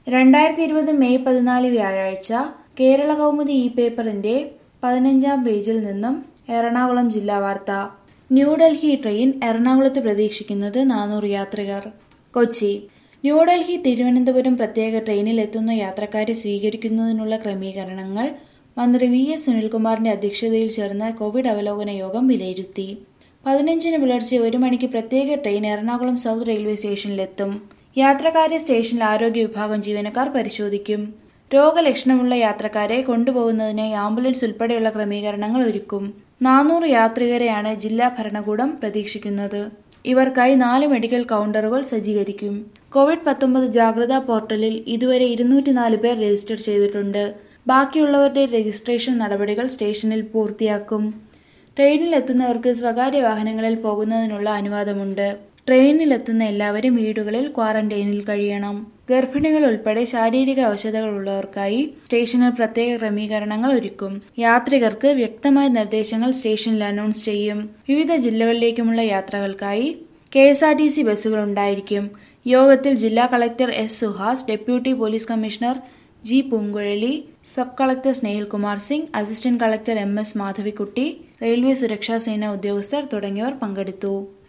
രണ്ടായിരത്തി ഇരുപത് മെയ് പതിനാല് വ്യാഴാഴ്ച കേരള കൗമുദി ഇ പേപ്പറിന്റെ പതിനഞ്ചാം പേജിൽ നിന്നും എറണാകുളം ജില്ലാ വാർത്ത ന്യൂഡൽഹി ട്രെയിൻ എറണാകുളത്ത് പ്രതീക്ഷിക്കുന്നത് നാനൂറ് യാത്രികർ കൊച്ചി ന്യൂഡൽഹി തിരുവനന്തപുരം പ്രത്യേക ട്രെയിനിൽ എത്തുന്ന യാത്രക്കാരെ സ്വീകരിക്കുന്നതിനുള്ള ക്രമീകരണങ്ങൾ മന്ത്രി വി എസ് സുനിൽകുമാറിന്റെ അധ്യക്ഷതയിൽ ചേർന്ന കോവിഡ് അവലോകന യോഗം വിലയിരുത്തി പതിനഞ്ചിന് പുലർച്ചെ ഒരു മണിക്ക് പ്രത്യേക ട്രെയിൻ എറണാകുളം സൗത്ത് റെയിൽവേ സ്റ്റേഷനിലെത്തും യാത്രക്കാരെ സ്റ്റേഷനിൽ ആരോഗ്യ വിഭാഗം ജീവനക്കാർ പരിശോധിക്കും രോഗലക്ഷണമുള്ള യാത്രക്കാരെ കൊണ്ടുപോകുന്നതിനായി ആംബുലൻസ് ഉൾപ്പെടെയുള്ള ക്രമീകരണങ്ങൾ ഒരുക്കും നാനൂറ് യാത്രികരെയാണ് ജില്ലാ ഭരണകൂടം പ്രതീക്ഷിക്കുന്നത് ഇവർക്കായി നാല് മെഡിക്കൽ കൗണ്ടറുകൾ സജ്ജീകരിക്കും കോവിഡ് പത്തൊമ്പത് ജാഗ്രതാ പോർട്ടലിൽ ഇതുവരെ ഇരുന്നൂറ്റിനാല് പേർ രജിസ്റ്റർ ചെയ്തിട്ടുണ്ട് ബാക്കിയുള്ളവരുടെ രജിസ്ട്രേഷൻ നടപടികൾ സ്റ്റേഷനിൽ പൂർത്തിയാക്കും ട്രെയിനിൽ എത്തുന്നവർക്ക് സ്വകാര്യ വാഹനങ്ങളിൽ പോകുന്നതിനുള്ള അനുവാദമുണ്ട് ട്രെയിനിലെത്തുന്ന എല്ലാവരും വീടുകളിൽ ക്വാറന്റൈനിൽ കഴിയണം ഗർഭിണികൾ ഉൾപ്പെടെ ശാരീരിക അവശതകളുള്ളവർക്കായി സ്റ്റേഷനിൽ പ്രത്യേക ക്രമീകരണങ്ങൾ ഒരുക്കും യാത്രികർക്ക് വ്യക്തമായ നിർദ്ദേശങ്ങൾ സ്റ്റേഷനിൽ അനൗൺസ് ചെയ്യും വിവിധ ജില്ലകളിലേക്കുമുള്ള യാത്രകൾക്കായി K S R T C ബസ്സുകൾ ഉണ്ടായിരിക്കും യോഗത്തിൽ ജില്ലാ collector S Suhas deputy police commissioner G Poonguzhali sub collector Snehil Kumar Singh assistant collector M S Madhavikutty railway സുരക്ഷാ സേന ഉദ്യോഗസ്ഥർ തുടങ്ങിയവർ പങ്കെടുത്തു